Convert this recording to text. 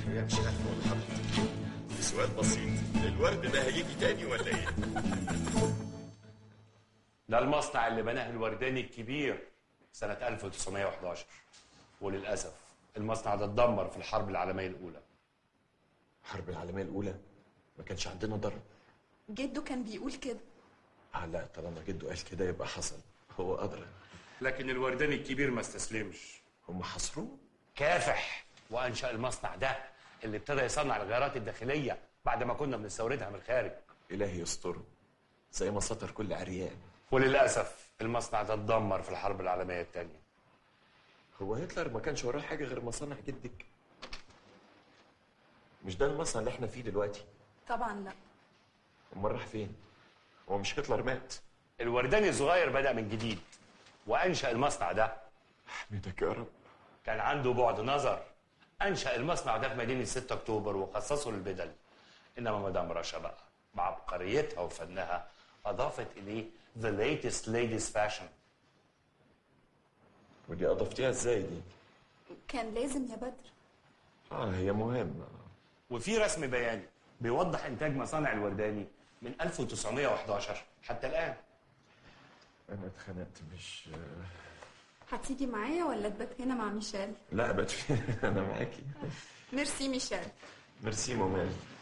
يا مش عارف والله سؤال بسيط الورد ده هيجي تاني ولا ايه؟ ده المصنع اللي بناه الورداني الكبير سنة 1911 وللأسف المصنع ده اتدمر في الحرب العالمية الأولى الحرب العالمية الأولى ما كانش عندنا ضرب جده كان بيقول كده آه لا طالما جده قال كده يبقى حصل هو أدرى لكن الورداني الكبير ما استسلمش هم حصروه كافح وأنشأ المصنع ده اللي ابتدى يصنع الغيارات الداخلية بعد ما كنا بنستوردها من الخارج إلهي يستره زي ما سطر كل عريان وللأسف المصنع ده اتدمر في الحرب العالمية الثانية هو هتلر ما كانش وراه حاجة غير مصانع جدك مش ده المصنع اللي احنا فيه دلوقتي طبعا لا امال راح فين هو مش هتلر مات الورداني الصغير بدأ من جديد وأنشأ المصنع ده احمدك يا رب كان عنده بعد نظر أنشأ المصنع ده في مدينة 6 أكتوبر وخصصه للبدل إنما مدام رشا بقى بعبقريتها وفنها أضافت إليه the latest ladies fashion ودي اضفتيها ازاي دي كان لازم يا بدر اه هي مهمة وفي رسم بياني بيوضح إنتاج مصانع الورداني من 1911 حتى الآن انا اتخنقت مش هتيجي معايا ولا تبات هنا مع ميشيل لا بت انا معاكي ميرسي ميشيل ميرسي مومال